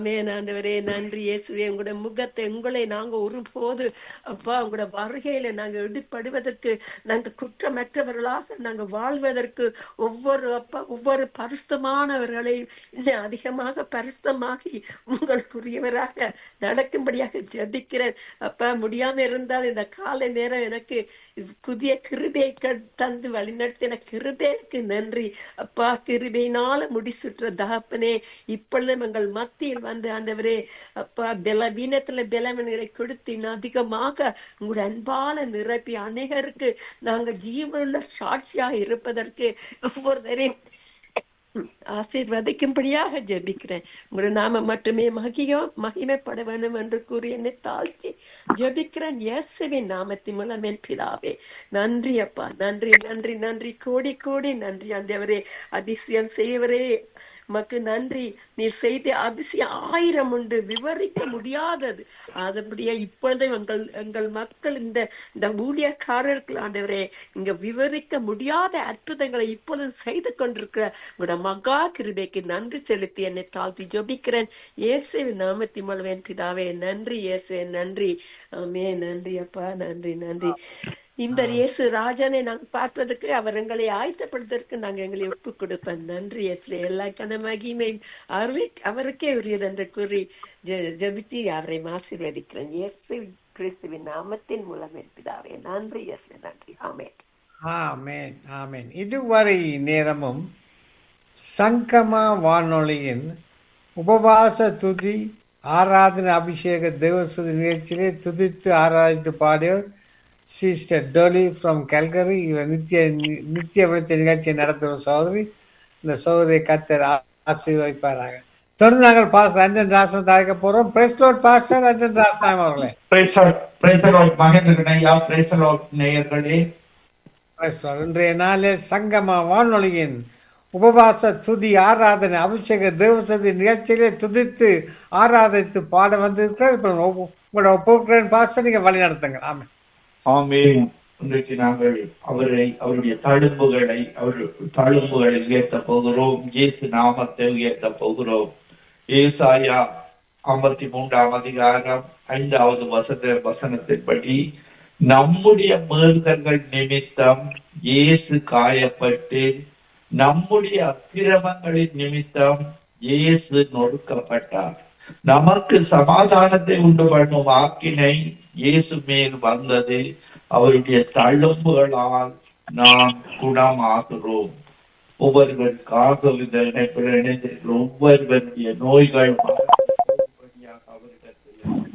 ஆமென் ஆண்டவரே நன்றி இயேசுவே உங்களுடைய முகத்தை உங்களை நாங்க ஒருபோது அப்பா உங்களோட வருகையில நாங்க எடுப்படுவதற்கு நாங்க குற்றமற்றவர்களாக நாங்க வாழ்வதற்கு ஒவ்வொரு அப்பா ஒவ்வொரு பரிசுத்தமானவர்களை இன்னும் அதிகமாக பரிசுத்தமாகி உங்களுக்குரியவராக நடக்கும்படியாக ஜெபிக்கிறேன் அப்பா முடியாம இருந்தால் இந்த காலை நேரம் எனக்கு புதிய கிருபை தந்து வழிநடத்தின கிருபேக்கு நன்றி அப்பா கிருபையினால முடிசுற்ற தகப்பனே இப்பொழுதும் எங்கள் மத்தியில் வந்து ஆண்டவரே அப்பா பலவீனத்துல பலவீனங்களை கொடுத்து இன்னும் அதிகமாக உங்களுடைய அன்பால நிரப்பி அநேகருக்கு நாங்க ஜீவனுள்ள சாட்சியா இருப்பதற்கு ஒவ்வொருத்தரையும் ஆசீர்வதிக்கும்படியாக ஜெபிக்கிறேன் உங்களுடைய நாம மட்டுமே மகியோ மகிமைப்பட வேண்டும் என்று கூறி என்னை தாழ்த்தி ஜெபிக்கிறேன் இயேசுவின் நாமத்தின் மூலம் என் பிதாவே நன்றி அப்பா நன்றி நன்றி நன்றி கோடி கோடி நன்றி ஆண்டவரே அதிசயம் செய்வரே உமக்கு நன்றி நீர் செய்த அதிசயம் ஆயிரம் உண்டு விவரிக்க முடியாதது அதுபடியா இப்பொழுது எங்கள் எங்கள் மக்கள் இந்த இந்த ஊழியக்காரர்கள் ஆண்டவரே இங்க விவரிக்க முடியாத அற்புதங்களை இப்பொழுது செய்து கொண்டிருக்கிற உங்களோட மகா கிருபைக்கு நன்றி செலுத்தி என்னை தாழ்த்தி ஜொபிக்கிறேன் இயேசுவின் நாமத்தின் மூலம் என் பிதாவே நன்றி இயேசுவே நன்றி ஆமே நன்றி அப்பா நன்றி நன்றி இந்த இயேசு ராஜனை நாங்க பார்ப்பதற்கு அவர் எங்களை ஆயத்தப்படுவதற்கு நாங்க எங்களை ஒப்பு கொடுப்போம் நன்றி இயேசுவே எல்லா கன மகிமை அவரே அவருக்கே உரியது என்று கூறி ஜெ- ஜெபிச்சு அவரை ஆசீர்வதிக்கிறேன் இயேசு கிறிஸ்துவின் நாமத்தின் மூலம் என் பிதாவே நன்றி இயேசுவே நன்றி ஆமென் ஆமென் ஆமென் இதுவரை நேரமும் சங்கமா வானொலியின் உபவாச துதி ஆராதனை அபிஷேக தேவசதி நிகழ்ச்சியிலே துதித்து ஆராதித்து பாடியவர் சிஸ்டர் டோலி ஃப்ரம் கல்கரி இவர் நித்திய நித்திய வெளிச்ச நிகழ்ச்சியை நடத்துகிற சகோதரி இந்த சகோதரியை கத்தர் ஆ- ஆசீர்வதிப்பாராக தொடர்ந்து நாங்கள் பாஸ்டர் ரஞ்சன் ராசன் அழைக்க போறோம் praise Lord pastor Ranjan Rasan அவர்களே Praise the Lord. Praise the Lord. Mahendran ஐயா Praise the Lord நேயர்களே Praise Lord. இன்றைய நாளில் சங்கம வானொலியின் உபவாச துதி ஆராதனை அபிஷேக தேவசதி நிகழ்ச்சியிலே துதித்து ஆராதித்து பாட வந்திருக்கிறார் இப்ப உங்க- உங்களோட ஒப்புக்கிறேன் பாச நீங்க வழி நடத்துங்க ஆமா ஆமென் இன்றைக்கு நாங்கள் அவரை அவருடைய தழும்புகளை அவர் தழும்புகளை உயர்த்த போகிறோம் இயேசு நாமத்தை உயர்த்த போகிறோம் ஏசாயா ஐம்பத்தி மூன்றாம் அதிகாரம் ஐந்தாவது வசன வசனத்தின்படி நம்முடைய மீறுதல்கள் நிமித்தம் இயேசு காயப்பட்டு நம்முடைய அக்கிரமங்களின் நிமித்தம் இயேசு நொறுக்கப்பட்டார் நமக்கு சமாதானத்தை உண்டு பண்ணும் ஆக்கினை இயேசு மேல் வந்தது அவருடைய தழும்புகளால் நாம் குணமாகிறோம் ஒவ்வொருவருக்காக இந்த இணைப்பில் இணைந்திருக்கிற ஒவ்வொருவருடைய நோய்கள் மாறும்படியாக அவரிடத்தில்